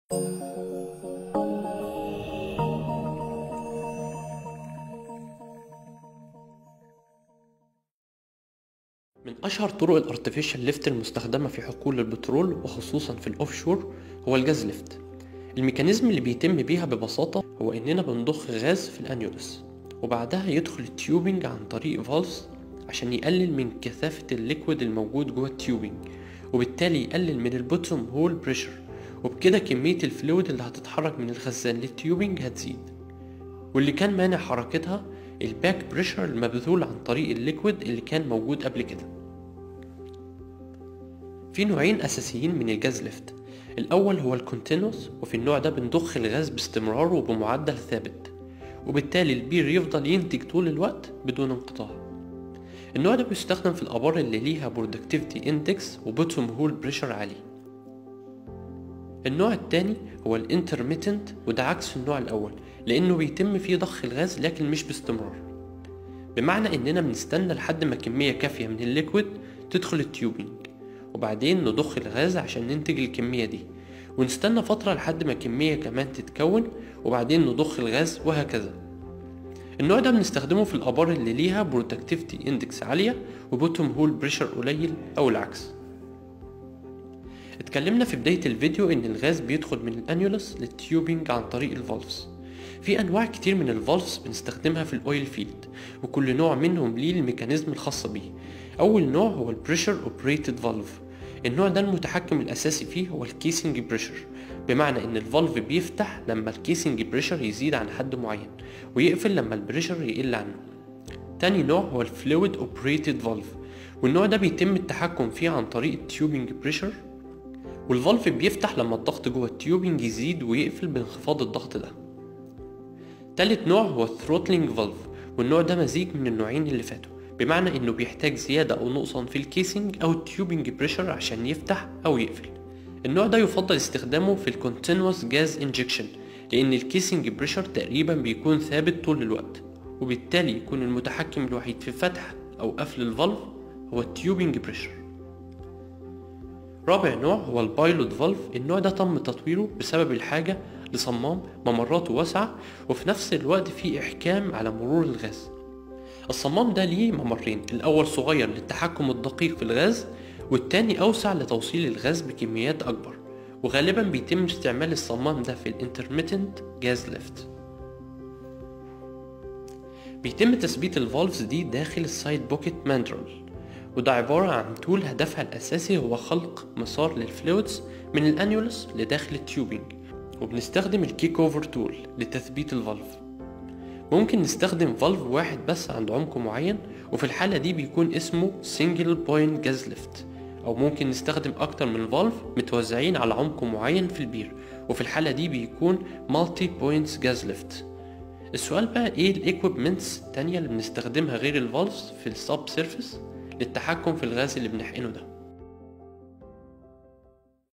من أشهر طرق الارتفيشال ليفت المستخدمة في حقول البترول وخصوصا في الأوفشور هو الجاز ليفت الميكانيزم اللي بيتم بيها ببساطة هو إننا بنضخ غاز في الأنيولس وبعدها يدخل التيوبينج عن طريق فالفز عشان يقلل من كثافة الليكويد الموجود جوه التيوبينج وبالتالي يقلل من البوتوم هول بريشر وبكده كمية الفلويد اللي هتتحرك من الخزان للتيوبينج هتزيد واللي كان مانع حركتها الباك بريشر المبذول عن طريق الليكويد اللي كان موجود قبل كده في نوعين أساسيين من الجاز ليفت الأول هو الكونتينوس وفي النوع ده بنضخ الغاز باستمرار وبمعدل ثابت وبالتالي البير يفضل ينتج طول الوقت بدون انقطاع النوع ده بيستخدم في الآبار اللي ليها برودكتيفيتي اندكس وبوتوم هول بريشر عالي النوع التاني هو الانترميتنت وده عكس النوع الأول لأنه بيتم فيه ضخ الغاز لكن مش باستمرار بمعنى إننا بنستنى لحد ما كمية كافية من الليكويد تدخل التيوبينج وبعدين نضخ الغاز عشان ننتج الكمية دي ونستنى فترة لحد ما كمية كمان تتكون وبعدين نضخ الغاز وهكذا النوع ده بنستخدمه في الآبار اللي ليها بروتكتيفيتي اندكس عالية وبوتوم هول بريشر قليل أو العكس اتكلمنا في بداية الفيديو إن الغاز بيدخل من الأنيولس للتيوبينج عن طريق الفالفز في أنواع كتير من الفالفز بنستخدمها في الأويل فيلد وكل نوع منهم ليه الميكانيزم الخاصة بيه أول نوع هو البريشر اوبريتد فالف النوع ده المتحكم الأساسي فيه هو الكيسنج بريشر بمعنى إن الفالف بيفتح لما الكيسنج بريشر يزيد عن حد معين ويقفل لما البريشر يقل عنه تاني نوع هو الفلويد اوبريتد فالف والنوع ده بيتم التحكم فيه عن طريق التيوبينج بريشر والفالف بيفتح لما الضغط جوه التيوبينج يزيد ويقفل بانخفاض الضغط ده تالت نوع هو الثروتلينج فالف والنوع ده مزيج من النوعين اللي فاتوا بمعنى انه بيحتاج زيادة او نقصان في الكيسنج او التيوبينج بريشر عشان يفتح او يقفل النوع ده يفضل استخدامه في الكونتينوس جاز انجكشن لان الكيسنج بريشر تقريبا بيكون ثابت طول الوقت وبالتالي يكون المتحكم الوحيد في فتح او قفل الفالف هو التيوبينج بريشر رابع نوع هو البايلوت فالف النوع ده تم تطويره بسبب الحاجة لصمام ممراته واسعة وفي نفس الوقت فيه إحكام على مرور الغاز الصمام ده ليه ممرين الأول صغير للتحكم الدقيق في الغاز والتاني أوسع لتوصيل الغاز بكميات أكبر وغالبا بيتم استعمال الصمام ده في الانترميتنت جاز ليفت بيتم تثبيت الفالفز دي داخل السايد بوكيت ماندرول وده عبارة عن تول هدفها الأساسي هو خلق مسار للفلويدز من الأنيولس لداخل التيوبينج وبنستخدم الكيك اوفر تول لتثبيت الفالف ممكن نستخدم فالف واحد بس عند عمق معين وفي الحالة دي بيكون اسمه سنجل بوينت جاز ليفت أو ممكن نستخدم أكتر من فالف متوزعين على عمق معين في البير وفي الحالة دي بيكون مالتي بوينتس جاز ليفت السؤال بقى ايه الايكويبمنتس التانية اللي بنستخدمها غير الفالفز في السب سيرفيس للتحكم في الغاز اللي بنحقنه ده